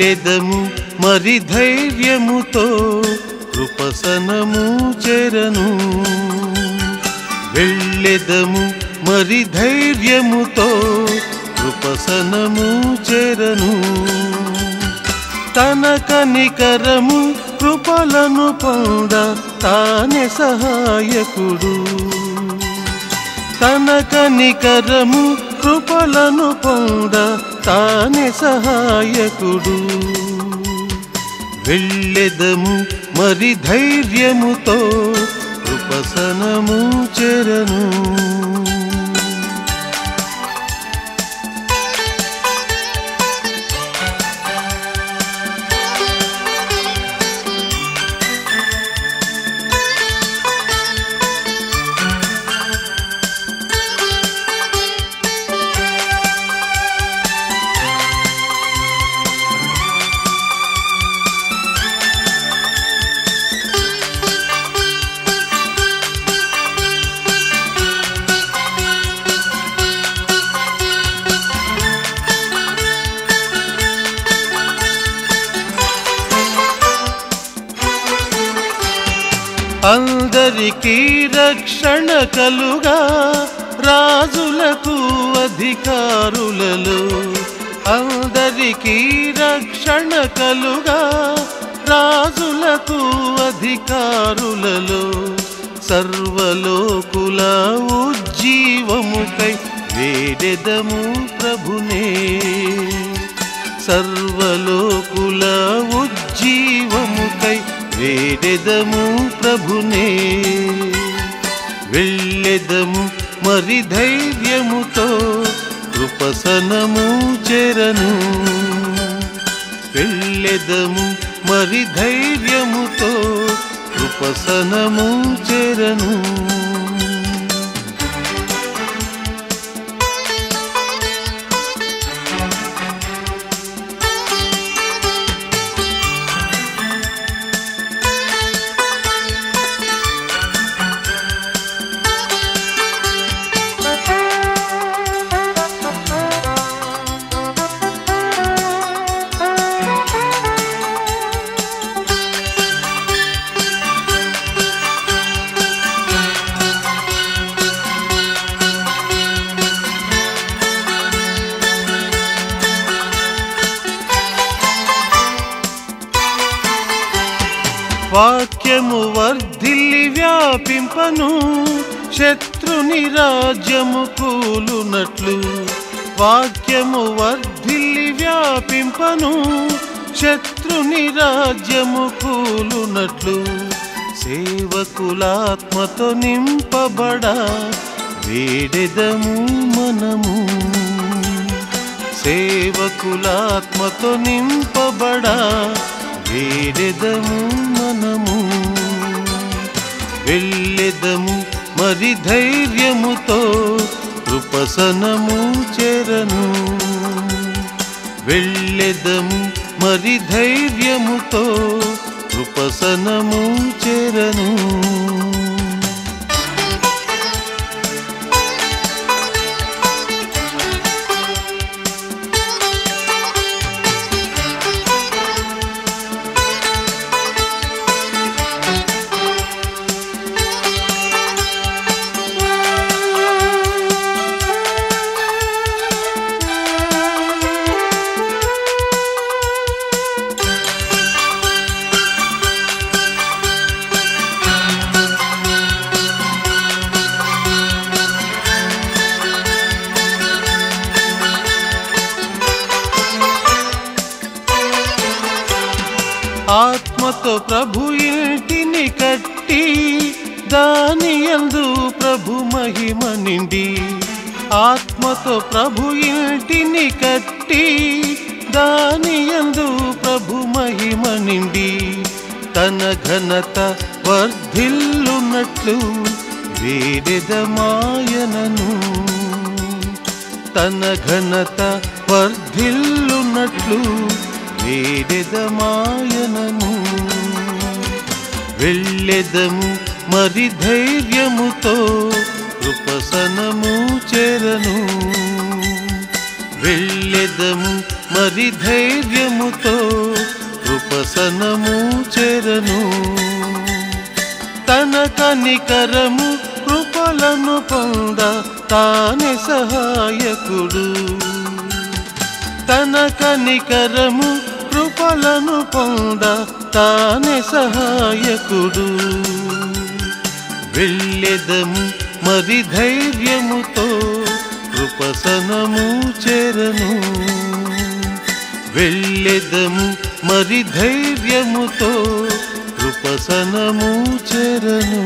వెళ్ళెదము మరి ధైర్యముతో కృపసనము చెరను వెళ్ళెదము మరి ధైర్యముతో కృపసనము చెరను తన కనికరము కృపలను పొంద తానే సహాయకుడు తన కనికరము కృపలను పొంద తానే సహాయకుడు వెళ్ళెదము మరి ధైర్యముతో కృపసనము చెరను అందరికీ రక్షణ కలుగా రాజులకు అధికారులలో అందరికీ రక్షణ కలుగా రాజులకు అధికారులలో సర్వలోకుల ఉజ్జీవముకై వేడెదము ప్రభునే సర్వలోకుల ఉజ్జీవముకై వేడెదము ప్రభునే వెళ్ళెదము మరి ధైర్యముతో కృపసనము చెరను వెళ్ళెదము మరి ధైర్యముతో కృపసనము చెరను వాక్యము వర్ధిల్లి వ్యాపింపను శత్రుని రాజ్యము కూలునట్లు వాక్యము వర్ధిల్లి వ్యాపింపను శత్రుని రాజ్యము కూలునట్లు సేవకులాత్మతో నింపబడా వేడెదము మనము సేవకులాత్మతో నింపబడా వేడెదము మనము వెళ్ళెదము మరి ధైర్యముతో కృపసనము చెరను వెళ్ళెదము మరి ధైర్యముతో కృపసనము చెరను ఆత్మతో ప్రభు ఇంటిని కట్టి దాని యందు ప్రభు మహిమ నిండి ఆత్మతో ప్రభు ఇంటిని కట్టి దాని యందు ప్రభు మహిమ నిండి తన ఘనత వర్ధిల్లునట్లు వేడెదమాయనను తన ఘనత వర్ధిల్లునట్లు వేడెదమాయనను వెళ్ళెదము మరి ధైర్యముతో కృపసనము చెరను వెళ్ళెదము మరి ధైర్యముతో కృపసనము చెరను తన కనికరము కృపలను పొంద తానే సహాయకుడు తన కనికరము కృపలను పొంద తానే సహాయకుడు వెళ్ళెదము మరి ధైర్యముతో కృపసనము చెరను వెళ్ళెదము మరి ధైర్యముతో కృపసనము చెరను